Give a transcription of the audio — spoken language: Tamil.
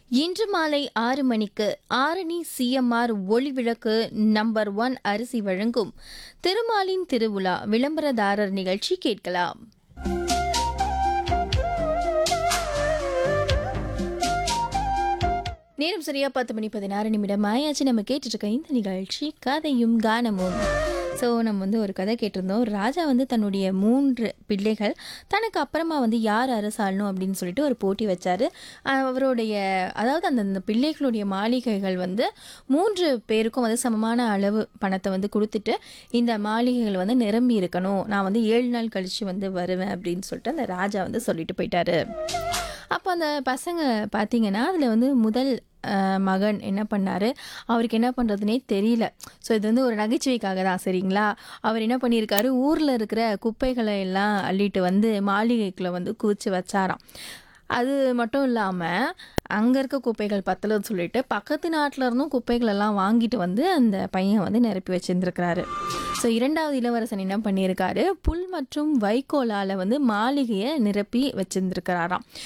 இன்று மாலை ஆறு மணிக்கு ஆரணி சிஎம்ஆர் ஒளிவிளக்கு நம்பர் ஒன் அரிசி வழங்கும் திருமாலின் திருவிழா விளம்பரதாரர் நிகழ்ச்சி கேட்கலாம் நேரம் சரியா பத்து மணி பதினாறு நிமிடம் ஆயாச்சு நம்ம கேட்டுட்டு இருக்க இந்த நிகழ்ச்சி கதையும் கானமும் ஸோ நம்ம வந்து ஒரு கதை கேட்டிருந்தோம் ராஜா வந்து தன்னுடைய மூன்று பிள்ளைகள் தனக்கு அப்புறமா வந்து யார் அரசாளணும் அப்படின்னு சொல்லிட்டு ஒரு போட்டி வச்சாரு அவருடைய அதாவது அந்த அந்த பிள்ளைகளுடைய மாளிகைகள் வந்து மூன்று பேருக்கும் வந்து சமமான அளவு பணத்தை வந்து கொடுத்துட்டு இந்த மாளிகைகள் வந்து நிரம்பி இருக்கணும் நான் வந்து ஏழு நாள் கழிச்சு வந்து வருவேன் அப்படின்னு சொல்லிட்டு அந்த ராஜா வந்து சொல்லிட்டு போயிட்டாரு அப்போ அந்த பசங்க பார்த்தீங்கன்னா அதில் வந்து முதல் அஹ், மகன் என்ன பண்ணார் அவருக்கு என்ன பண்ணுறதுனே தெரியல ஸோ இது வந்து ஒரு நகைச்சுவைக்காக தான் சரிங்களா அவர் என்ன பண்ணியிருக்காரு ஊரில் இருக்கிற குப்பைகளை எல்லாம் அள்ளிட்டு வந்து மாளிகைக்குள்ளே வந்து குவிச்சு வச்சாராம் அது மட்டும் இல்லாமல் அங்கே இருக்க குப்பைகள் பத்தலன்னு சொல்லிட்டு பக்கத்து நாட்டில் இருந்தும் குப்பைகள் எல்லாம் வாங்கிட்டு வந்து அந்த பையன் வந்து நிரப்பி வச்சிருந்துருக்கிறாரு ஸோ இரண்டாவது இளவரசன் என்ன பண்ணியிருக்காரு புல் மற்றும் வைக்கோலால் வந்து மாளிகையை நிரப்பி வச்சிருந்துருக்கிறாராம்